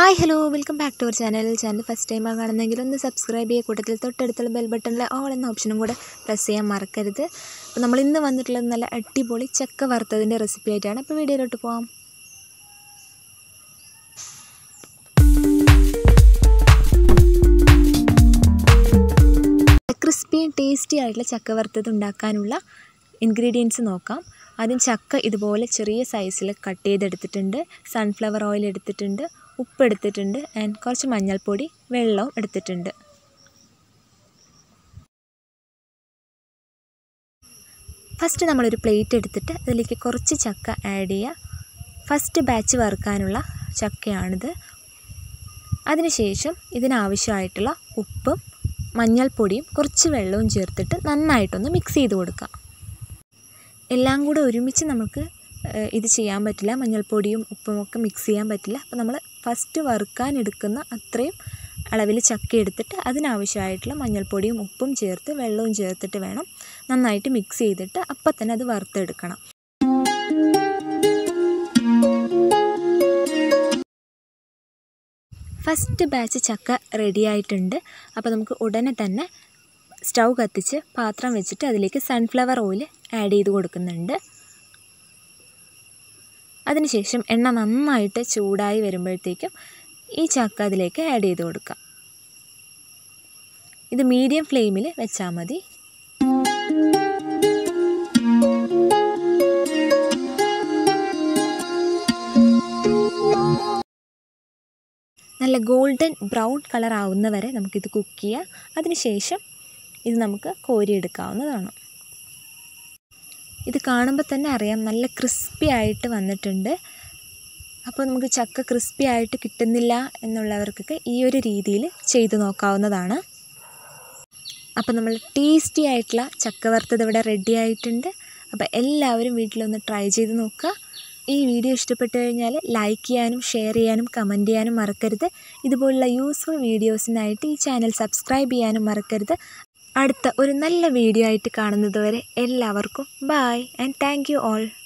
hi hello welcome back to our channel channel first ടൈമാണ് കാണുന്നതെങ്കിൽ ഒന്ന് സബ്സ്ക്രൈബ് ചെയ്യുക കൂട്ടത്തിൽ തൊട്ടടുത്തുള്ള ബെൽ ബട്ടണിലെ ഓൾ എന്ന ഓപ്ഷനും കൂടെ പ്രസ് ചെയ്യാൻ മറക്കരുത് അപ്പോൾ നമ്മൾ ഇന്ന് വന്നിട്ടുള്ളത് നല്ല അടിപൊളി ചക്ക വറുത്തതിൻ്റെ റെസിപ്പി ആയിട്ടാണ് അപ്പോൾ വീഡിയോയിലോട്ട് പോകാം ക്രിസ്പിയും ടേസ്റ്റി ആയിട്ടുള്ള ചക്ക വറുത്തത് ഉണ്ടാക്കാനുള്ള ഇൻഗ്രീഡിയൻസ് നോക്കാം ആദ്യം ചക്ക ഇതുപോലെ ചെറിയ സൈസിൽ കട്ട് ചെയ്തെടുത്തിട്ടുണ്ട് സൺഫ്ലവർ ഓയിൽ എടുത്തിട്ടുണ്ട് ഉപ്പ് എടുത്തിട്ടുണ്ട് ആൻഡ് കുറച്ച് മഞ്ഞൾപ്പൊടി വെള്ളവും എടുത്തിട്ടുണ്ട് ഫസ്റ്റ് നമ്മളൊരു പ്ലേറ്റ് എടുത്തിട്ട് അതിലേക്ക് കുറച്ച് ചക്ക ആഡ് ചെയ്യുക ഫസ്റ്റ് ബാച്ച് വറുക്കാനുള്ള ചക്കയാണിത് അതിനുശേഷം ഇതിനാവശ്യമായിട്ടുള്ള ഉപ്പും മഞ്ഞൾപ്പൊടിയും കുറച്ച് വെള്ളവും ചേർത്തിട്ട് നന്നായിട്ടൊന്ന് മിക്സ് ചെയ്ത് കൊടുക്കാം എല്ലാം കൂടെ ഒരുമിച്ച് നമുക്ക് ഇത് ചെയ്യാൻ പറ്റില്ല മഞ്ഞൾപ്പൊടിയും ഉപ്പും ഒക്കെ മിക്സ് ചെയ്യാൻ പറ്റില്ല അപ്പോൾ നമ്മൾ ഫസ്റ്റ് വറുക്കാൻ എടുക്കുന്ന അത്രയും അളവിൽ ചക്ക എടുത്തിട്ട് അതിനാവശ്യമായിട്ടുള്ള മഞ്ഞൾപ്പൊടിയും ഉപ്പും ചേർത്ത് വെള്ളവും ചേർത്തിട്ട് വേണം നന്നായിട്ട് മിക്സ് ചെയ്തിട്ട് അപ്പം തന്നെ അത് വറുത്തെടുക്കണം ഫസ്റ്റ് ബാച്ച് ചക്ക റെഡി ആയിട്ടുണ്ട് അപ്പോൾ നമുക്ക് ഉടനെ തന്നെ സ്റ്റൗ കത്തിച്ച് പാത്രം വെച്ചിട്ട് അതിലേക്ക് സൺഫ്ലവർ ഓയിൽ ആഡ് ചെയ്ത് കൊടുക്കുന്നുണ്ട് അതിനുശേഷം എണ്ണ നന്നായിട്ട് ചൂടായി വരുമ്പോഴത്തേക്കും ഈ ചക്ക അതിലേക്ക് ആഡ് ചെയ്ത് കൊടുക്കാം ഇത് മീഡിയം ഫ്ലെയിമിൽ വെച്ചാൽ മതി നല്ല ഗോൾഡൻ ബ്രൗൺ കളർ ആവുന്ന വരെ നമുക്കിത് കുക്ക് ചെയ്യാം അതിനുശേഷം ഇത് നമുക്ക് കോരിയെടുക്കാവുന്നതാണ് ഇത് കാണുമ്പോൾ തന്നെ അറിയാം നല്ല ക്രിസ്പി ആയിട്ട് വന്നിട്ടുണ്ട് അപ്പോൾ നമുക്ക് ചക്ക ക്രിസ്പി ആയിട്ട് കിട്ടുന്നില്ല എന്നുള്ളവർക്കൊക്കെ ഈ ഒരു രീതിയിൽ ചെയ്തു നോക്കാവുന്നതാണ് അപ്പോൾ നമ്മൾ ടേസ്റ്റി ആയിട്ടുള്ള ചക്ക വറുത്തത് ഇവിടെ റെഡി ആയിട്ടുണ്ട് അപ്പോൾ എല്ലാവരും വീട്ടിലൊന്ന് ട്രൈ ചെയ്ത് നോക്കുക ഈ വീഡിയോ ഇഷ്ടപ്പെട്ടു കഴിഞ്ഞാൽ ലൈക്ക് ചെയ്യാനും ഷെയർ ചെയ്യാനും കമൻറ്റ് ചെയ്യാനും മറക്കരുത് ഇതുപോലുള്ള യൂസ്ഫുൾ വീഡിയോസിനായിട്ട് ഈ ചാനൽ സബ്സ്ക്രൈബ് ചെയ്യാനും മറക്കരുത് അടുത്ത ഒരു നല്ല വീഡിയോ ആയിട്ട് കാണുന്നത് വരെ എല്ലാവർക്കും bye and thank you all